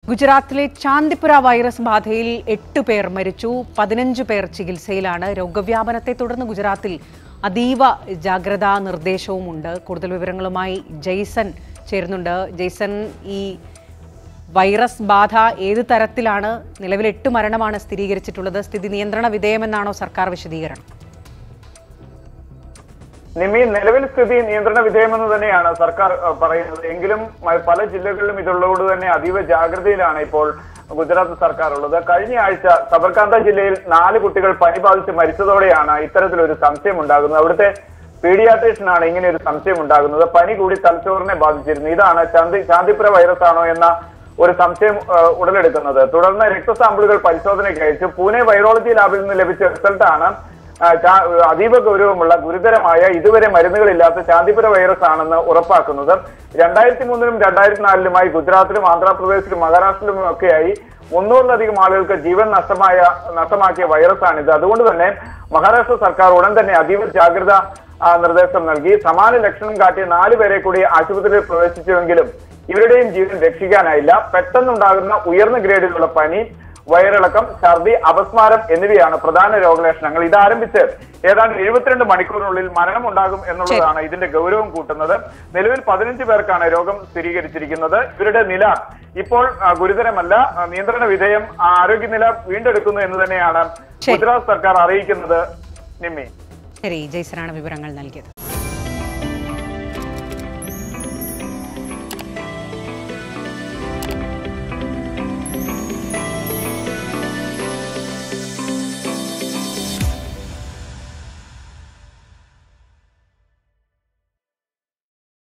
ഗുജറാത്തിലെ ചാന്ദിപുര വൈറസ് ബാധയിൽ എട്ട് പേർ മരിച്ചു പതിനഞ്ച് പേർ ചികിത്സയിലാണ് രോഗവ്യാപനത്തെ തുടർന്ന് ഗുജറാത്തിൽ അതീവ ജാഗ്രതാ നിർദ്ദേശവുമുണ്ട് കൂടുതൽ വിവരങ്ങളുമായി ജെയ്സൺ ചേരുന്നുണ്ട് ജെയ്സൺ ഈ വൈറസ് ബാധ ഏത് തരത്തിലാണ് നിലവിൽ എട്ട് മരണമാണ് സ്ഥിരീകരിച്ചിട്ടുള്ളത് സ്ഥിതി നിയന്ത്രണ വിധേയമെന്നാണോ സർക്കാർ വിശദീകരണം നിമി നിലവിൽ സ്ഥിതി നിയന്ത്രണ വിധേയമെന്ന് തന്നെയാണ് സർക്കാർ അഹ്, പറയുന്നത് എങ്കിലും മ- പല ജില്ലകളിലും ഇതുള്ളതുകൊണ്ട് തന്നെ അതീവ ജാഗ്രതയിലാണ് ഇപ്പോൾ ഗുജറാത്ത് സർക്കാർ ഉള്ളത് കഴിഞ്ഞ ആഴ്ച സബർകാന്ത ജില്ലയിൽ നാല് കുട്ടികൾ പനി ബാധിച്ച് മരിച്ചതോടെയാണ് ഇത്തരത്തിലൊരു സംശയം ഉണ്ടാകുന്നത് അവിടുത്തെ പീഡിയാട്രീഷ്യനാണ് ഇങ്ങനെ ഒരു സംശയം ഉണ്ടാകുന്നത് പനി കൂടി തലച്ചോറിനെ ബാധിച്ചിരുന്നു ഇതാണ് ചാന്തി ചാന്തിപുര വൈറസ് ആണോ എന്ന ഒരു സംശയം അഹ്, ഉടലെടുക്കുന്നത് തുടർന്ന് രക്തസാമ്പിളുകൾ പരിശോധനയ്ക്ക് അയച്ചു പൂനെ വൈറോളജി ലാബിൽ നിന്ന് ലഭിച്ച റിസൾട്ടാണ് ആ, ചാ- അതീവ ഗൗരവമുള്ള ഗുരുതരമായ ഇതുവരെ മരുന്നുകളില്ലാത്ത ചാന്തിപുര വൈറസ് ആണെന്ന് ഉറപ്പാക്കുന്നത് രണ്ടായിരത്തി മൂന്നിലും രണ്ടായിരത്തി നാലിലുമായി ഗുജറാത്തിലും ആന്ധ്രാപ്രദേശിലും മഹാരാഷ്ട്രയിലും ഒക്കെയായി മുന്നൂറിലധികം ആളുകൾക്ക് ജീവൻ നഷ്ടമായ നഷ്ടമാക്കിയ വൈറസാണിത് അതുകൊണ്ട് തന്നെ മഹാരാഷ്ട്ര സർക്കാർ ഉടൻ തന്നെ അതീവ ജാഗ്രത ആ, നിർദ്ദേശം നൽകി സമാന ലക്ഷണം കാട്ടിയ നാല് പേരെ കൂടി ആശുപത്രിയിൽ പ്രവേശിച്ചുവെങ്കിലും ഇവരുടെയും ജീവൻ രക്ഷിക്കാനായില്ല പെട്ടെന്നുണ്ടാകുന്ന ഉയർന്ന ഗ്രേഡിലുള്ള പനി വയറിളക്കം ഛർദി അപസ്മാരം എന്നിവയാണ് പ്രധാന രോഗലക്ഷണങ്ങൾ ഇത് ആരംഭിച്ച് ഏതാണ്ട് എഴുപത്തിരണ്ട് മണിക്കൂറിനുള്ളിൽ മരണം ഉണ്ടാകും എന്നുള്ളതാണ് ഇതിന്റെ ഗൗരവം കൂട്ടുന്നത് നിലവിൽ പതിനഞ്ച് പേർക്കാണ് രോഗം സ്ഥിരീകരിച്ചിരിക്കുന്നത് ഇവരുടെ നില ഇപ്പോൾ ആ, ഗുരുതരമല്ല ആ, നിയന്ത്രണ വിധേയം ആ, ആരോഗ്യനില വീണ്ടെടുക്കുന്നു എന്ന് തന്നെയാണ് ശരി. ഗുജറാത്ത് സർക്കാർ അറിയിക്കുന്നത് നിമ്മി ശരി ജെയ്സനാണ് വിവരങ്ങൾ നൽകിയത്